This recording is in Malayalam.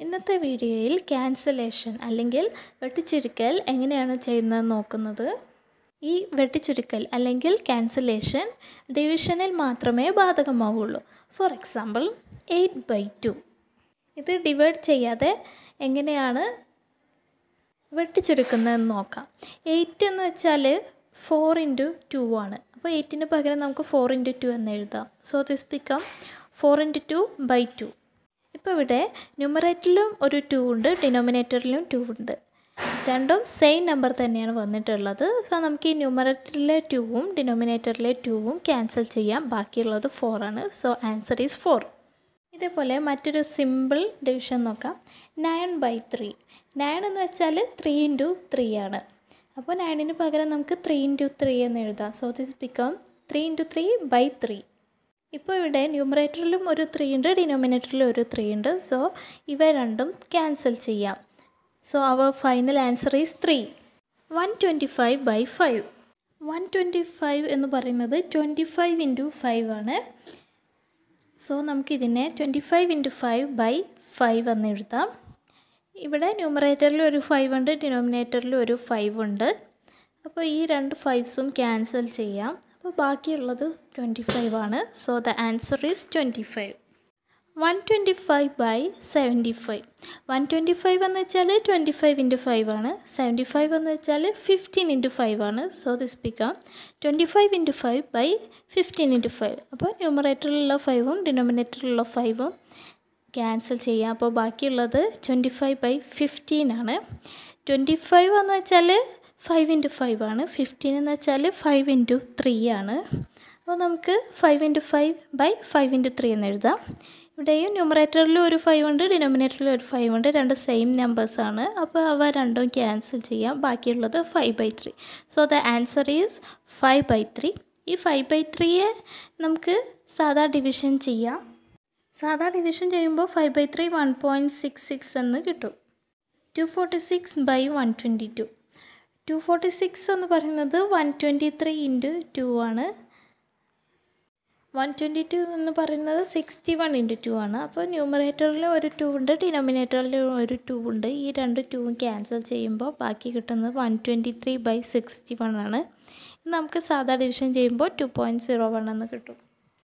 ഇന്നത്തെ വീഡിയോയിൽ ക്യാൻസലേഷൻ അല്ലെങ്കിൽ വെട്ടിച്ചുരുക്കൽ എങ്ങനെയാണ് ചെയ്യുന്നത് നോക്കുന്നത് ഈ വെട്ടിച്ചുരുക്കൽ അല്ലെങ്കിൽ ക്യാൻസലേഷൻ ഡിവിഷനിൽ മാത്രമേ ബാധകമാവുള്ളൂ for example eight by two ഇത് ഡിവൈഡ് ചെയ്യാതെ എങ്ങനെയാണ് വെട്ടിച്ചുരുക്കുന്നതെന്ന് നോക്കാം എയ്റ്റ് എന്ന് വെച്ചാൽ ഫോർ ഇൻറ്റു ടു ആണ് അപ്പോൾ എയ്റ്റിന് പകരം നമുക്ക് ഫോർ ഇൻറ്റു ടു എന്ന് എഴുതാം so this become four into two by two ഇപ്പോൾ ഇവിടെ ന്യൂമറേറ്ററിലും ഒരു ടു ഉണ്ട് ഡിനോമിനേറ്ററിലും ടു ഉണ്ട് രണ്ടും സെയിം നമ്പർ തന്നെയാണ് വന്നിട്ടുള്ളത് സോ നമുക്ക് ഈ ന്യൂമറേറ്ററിലെ ടുവും ഡിനോമിനേറ്ററിലെ ടുവും ക്യാൻസൽ ചെയ്യാം ബാക്കിയുള്ളത് ഫോർ ആണ് സോ ആൻസർ ഈസ് ഫോർ ഇതേപോലെ മറ്റൊരു സിമ്പിൾ ഡിവിഷൻ നോക്കാം നയൻ ബൈ ത്രീ നയൻ എന്ന് വെച്ചാൽ ത്രീ ഇൻറ്റു ത്രീ ആണ് അപ്പോൾ നയനിന് പകരം നമുക്ക് ത്രീ ഇൻറ്റു ത്രീ എന്ന് എഴുതാം so this become three into three by three ഇപ്പോൾ ഇവിടെ ന്യൂമറേറ്ററിലും ഒരു ത്രീ ഉണ്ട് ഡിനോമിനേറ്ററിലും ഒരു ത്രീ ഉണ്ട് സോ ഇവ രണ്ടും ക്യാൻസൽ ചെയ്യാം so our final answer is three one twenty five by five one twenty five എന്ന് പറയുന്നത് ട്വൻറ്റി ഫൈവ് ഇൻറ്റു ഫൈവ് ആണ് സോ നമുക്കിതിനെ twenty five into five by five എന്ന് എഴുതാം ഇവിടെ ന്യൂമറേറ്ററിൽ ഒരു ഫൈവ് ഉണ്ട് ഡിനോമിനേറ്ററിൽ ഒരു ഫൈവ് ഉണ്ട് അപ്പോൾ ഈ രണ്ട് ഫൈവ്സും ക്യാൻസൽ ചെയ്യാം അപ്പോൾ ബാക്കിയുള്ളത് ട്വൻറ്റി ഫൈവ് ആണ് so the answer is twenty five one twenty five by seventy five one twenty five എന്ന് വെച്ചാൽ ട്വൻറ്റി ഫൈവ് ഇൻറ്റു ഫൈവ് ആണ് സെവൻറ്റി ഫൈവ് എന്ന് വെച്ചാൽ ഫിഫ്റ്റീൻ ഇൻറ്റു ഫൈവ് ആണ് so this become twenty five into five by fifteen into five അപ്പോൾ ന്യൂമറേറ്ററിലുള്ള ഫൈവും ഡിനോമിനേറ്ററിലുള്ള ഫൈവും ക്യാൻസൽ ചെയ്യാം അപ്പോൾ ബാക്കിയുള്ളത് ട്വൻറ്റി ഫൈവ് ബൈ ഫിഫ്റ്റീൻ ആണ് ട്വൻറ്റി ഫൈവ് എന്ന് വെച്ചാൽ ഫൈവ് ഇൻറ്റു ഫൈവ് ആണ് ഫിഫ്റ്റീൻ എന്ന് വെച്ചാൽ ഫൈവ് ഇൻറ്റു ത്രീ ആണ് അപ്പോൾ നമുക്ക് five into five by five into three എന്ന് എഴുതാം ഇവിടെയും ന്യൂമറേറ്ററിലും ഒരു ഫൈവ് ഉണ്ട് ഡിനോമിനേറ്ററിലും ഒരു ഫൈവ് ഉണ്ട് രണ്ട് സെയിം നമ്പേഴ്സാണ് അപ്പോൾ അവ രണ്ടും ക്യാൻസൽ ചെയ്യാം ബാക്കിയുള്ളത് five by three so the answer is five by three ഈ ഫൈവ് ബൈ ത്രീയെ നമുക്ക് സാധാ ഡിവിഷൻ ചെയ്യാം സാധാ ഡിവിഷൻ ചെയ്യുമ്പോൾ five by three one point six six എന്ന് കിട്ടും two forty six by one twenty two two forty six എന്ന് പറയുന്നത് one twenty three into two ആണ് വൺ ട്വൻറ്റി ടു എന്ന് പറയുന്നത് സിക്സ്റ്റി വൺ ഇൻറ്റു ടു ആണ് അപ്പോൾ ന്യൂമറേറ്ററിലും ഒരു ടു ഉണ്ട് ഡിനോമിനേറ്ററിലും ഒരു ടു ഉണ്ട് ഈ രണ്ട് ടൂവും ക്യാൻസൽ ചെയ്യുമ്പോൾ ബാക്കി കിട്ടുന്നത് one twenty three by sixty one ആണ് നമുക്ക് സാധാ ഡിവിഷൻ ചെയ്യുമ്പോൾ ടു പോയിൻറ്റ് സീറോ വൺ എന്ന് കിട്ടും